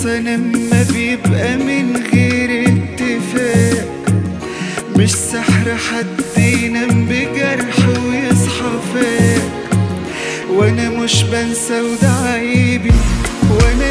الصنم ما بيبقى من غير اتفاق مش سحر حد ينام بجرح ويصحى فاق وانا مش بنسى وده عيبي وانا